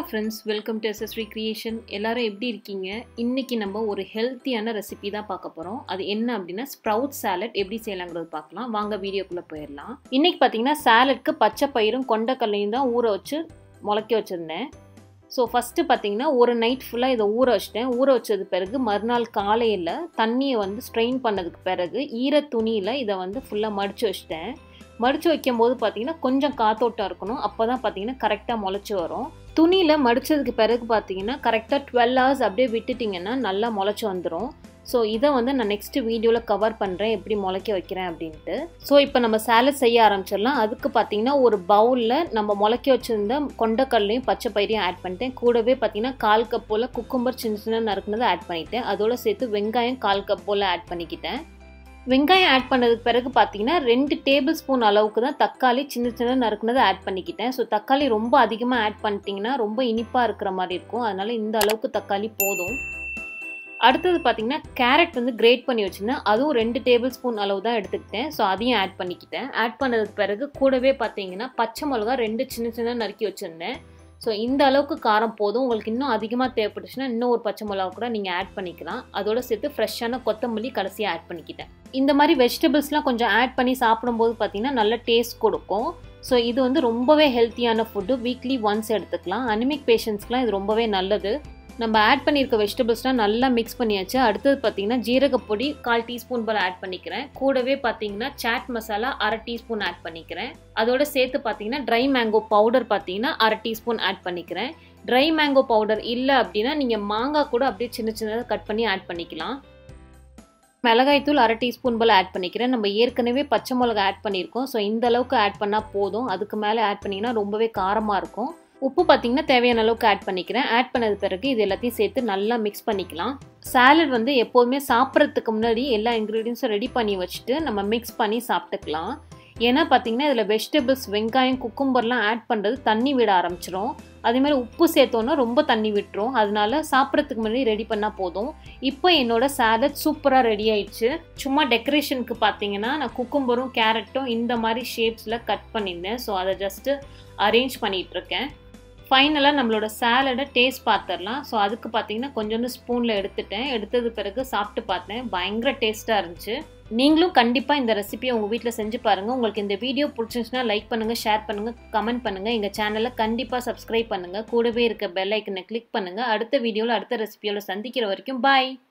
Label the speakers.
Speaker 1: friends welcome to SSV creation எல்லாரும் எப்படி இருக்கீங்க இன்னைக்கு நம்ம ஒரு ஹெல்த்தியான ரெசிபி தான் பார்க்க போகிறோம் அது என்ன அப்படின்னா ஸ்ப்ரவுட் சாலட் எப்படி செய்யலாங்கிறது பார்க்கலாம் வாங்க வீடியோக்குள்ளே போயிடலாம் இன்னைக்கு பார்த்தீங்கன்னா சாலட்க்கு பச்சை பயிரும் கொண்டக்கல்லையும் தான் ஊற வச்சு முளைக்க வச்சுருந்தேன் ஸோ ஃபஸ்ட்டு பார்த்தீங்கன்னா ஒரு நைட் ஃபுல்லாக இதை ஊற வச்சிட்டேன் ஊற வச்சது பிறகு மறுநாள் காலையில் தண்ணியை வந்து ஸ்ட்ரெயின் பண்ணதுக்கு பிறகு ஈர துணியில் இதை வந்து ஃபுல்லாக மடித்து வச்சிட்டேன் மடித்து வைக்கும் போது பார்த்தீங்கன்னா கொஞ்சம் காத்தோட்டம் இருக்கணும் அப்போ தான் பார்த்தீங்கன்னா கரெக்டாக முளைச்சி வரும் துணியில் மடித்ததுக்கு பிறகு பார்த்தீங்கன்னா கரெக்டாக டுவெல் ஹவர்ஸ் அப்படியே விட்டுட்டிங்கன்னா நல்லா முளைச்சி வந்துடும் ஸோ இதை வந்து நான் நெக்ஸ்ட் வீடியோவில் கவர் பண்ணுறேன் எப்படி முளைக்க வைக்கிறேன் அப்படின்ட்டு ஸோ இப்போ நம்ம சேலட் செய்ய ஆரம்பிச்சிடலாம் அதுக்கு பார்த்தீங்கன்னா ஒரு பவுலில் நம்ம முளைக்க வச்சுருந்த கொண்டக்கல்லையும் பச்சை பயிரையும் ஆட் பண்ணிட்டேன் கூடவே பார்த்தீங்கன்னா கால் கப் போல் குக்கும்பர் சின்ன சின்ன நறுக்குனதை ஆட் பண்ணிட்டேன் அதோட சேர்த்து வெங்காயம் கால் கப் போல் ஆட் பண்ணிக்கிட்டேன் வெங்காயம் ஆட் பண்ணதுக்கு பிறகு பார்த்தீங்கன்னா ரெண்டு டேபிள் ஸ்பூன் அளவுக்கு தான் தக்காளி சின்ன சின்ன நறுக்குனதை ஆட் பண்ணிக்கிட்டேன் ஸோ தக்காளி ரொம்ப அதிகமாக ஆட் பண்ணிட்டீங்கன்னா ரொம்ப இனிப்பாக இருக்கிற மாதிரி இருக்கும் அதனால் இந்த அளவுக்கு தக்காளி போதும் அடுத்தது பார்த்தீங்கன்னா கேரட் வந்து கிரேட் பண்ணி வச்சுருந்தேன் அதுவும் ரெண்டு டேபிள் ஸ்பூன் அளவு தான் எடுத்துக்கிட்டேன் ஸோ அதையும் ஆட் பண்ணிக்கிட்டேன் ஆட் பண்ணதுக்கு பிறகு கூடவே பார்த்தீங்கன்னா பச்சை மிளகா ரெண்டு சின்ன சின்ன நறுக்கி வச்சுருந்தேன் ஸோ இந்த அளவுக்கு காரம் போதும் உங்களுக்கு இன்னும் அதிகமாக தேவைப்பட்டுச்சுன்னா இன்னும் ஒரு பச்சை மிளகா கூட நீங்கள் ஆட் பண்ணிக்கலாம் அதோட சேர்த்து ஃப்ரெஷ்ஷான கொத்தமல்லி கடைசியாக ஆட் பண்ணிக்கிட்டேன் இந்த மாதிரி வெஜிடபிள்ஸ்லாம் கொஞ்சம் ஆட் பண்ணி சாப்பிடும்போது பார்த்தீங்கன்னா நல்ல டேஸ்ட் கொடுக்கும் ஸோ இது வந்து ரொம்பவே ஹெல்த்தியான ஃபுட்டு வீக்லி ஒன்ஸ் எடுத்துக்கலாம் அனிமிக் பேஷண்ட்ஸ்க்குலாம் இது ரொம்பவே நல்லது நம்ம ஆட் பண்ணியிருக்க வெஜிடபிள்ஸ்லாம் நல்லா மிக்ஸ் பண்ணியாச்சு அடுத்தது பார்த்தீங்கன்னா ஜீரகப்பொடி கால் டீஸ்பூன் போல் ஆட் பண்ணிக்கிறேன் கூடவே பார்த்தீங்கன்னா சாட் மசாலா அரை டீஸ்பூன் ஆட் பண்ணிக்கிறேன் அதோட சேர்த்து பார்த்தீங்கன்னா ட்ரை மேங்கோ பவுடர் பார்த்தீங்கன்னா அரை டீஸ்பூன் ஆட் பண்ணிக்கிறேன் ட்ரை மேங்கோ பவுடர் இல்லை அப்படின்னா நீங்கள் மாங்காய் கூட அப்படியே சின்ன சின்னதாக கட் பண்ணி ஆட் பண்ணிக்கலாம் மிளகாய்த்தூள் அரை டீஸ்பூன் போல் ஆட் பண்ணிக்கிறேன் நம்ம ஏற்கனவே பச்சை மிளகா ஆட் பண்ணியிருக்கோம் ஸோ இந்த அளவுக்கு ஆட் பண்ணால் போதும் அதுக்கு மேலே ஆட் பண்ணிங்கன்னா ரொம்பவே காரமாக இருக்கும் உப்பு பார்த்தீங்கன்னா தேவையான அளவுக்கு ஆட் பண்ணிக்கிறேன் ஆட் பண்ணது பிறகு இது எல்லாத்தையும் சேர்த்து நல்லா மிக்ஸ் பண்ணிக்கலாம் சாலட் வந்து எப்போதுமே சாப்பிட்றதுக்கு முன்னாடி எல்லா இன்க்ரீடியன்ஸும் ரெடி பண்ணி வச்சுட்டு நம்ம மிக்ஸ் பண்ணி சாப்பிட்டுக்கலாம் ஏன்னா பார்த்தீங்கன்னா இதில் வெஜிடபிள்ஸ் வெங்காயம் குக்கும்பர்லாம் ஆட் பண்ணுறது தண்ணி விட ஆரம்பிச்சிரும் அதேமாதிரி உப்பு சேர்த்தோன்னா ரொம்ப தண்ணி விட்டுரும் அதனால சாப்பிட்றதுக்கு முன்னாடி ரெடி பண்ணால் போதும் இப்போ என்னோட சாலட் சூப்பராக ரெடி ஆயிடுச்சு சும்மா டெக்கரேஷனுக்கு பார்த்தீங்கன்னா நான் குக்கும்பரும் கேரட்டும் இந்த மாதிரி ஷேப்ஸில் கட் பண்ணியிருந்தேன் ஸோ அதை ஜஸ்ட்டு அரேஞ்ச் பண்ணிகிட்ருக்கேன் ஃபைனலாக நம்மளோட சேலடை டேஸ்ட் பார்த்துடலாம் ஸோ அதுக்கு பார்த்தீங்கன்னா கொஞ்சோண்டு ஸ்பூனில் எடுத்துட்டேன் எடுத்தது பிறகு சாப்பிட்டு பார்த்தேன் பயங்கர டேஸ்ட்டாக இருந்துச்சு நீங்களும் கண்டிப்பாக இந்த ரெசிபியை உங்கள் வீட்டில் செஞ்சு பாருங்கள் உங்களுக்கு இந்த வீடியோ பிடிச்சிருந்துச்சுன்னா லைக் பண்ணுங்கள் ஷேர் பண்ணுங்கள் கமெண்ட் பண்ணுங்கள் எங்கள் சேனலை கண்டிப்பாக சப்ஸ்கிரைப் பண்ணுங்கள் கூடவே இருக்க பெல் ஐக்கனை கிளிக் பண்ணுங்கள் அடுத்த வீடியோவில் அடுத்த ரெசிபியோட சந்திக்கிற வரைக்கும் பாய்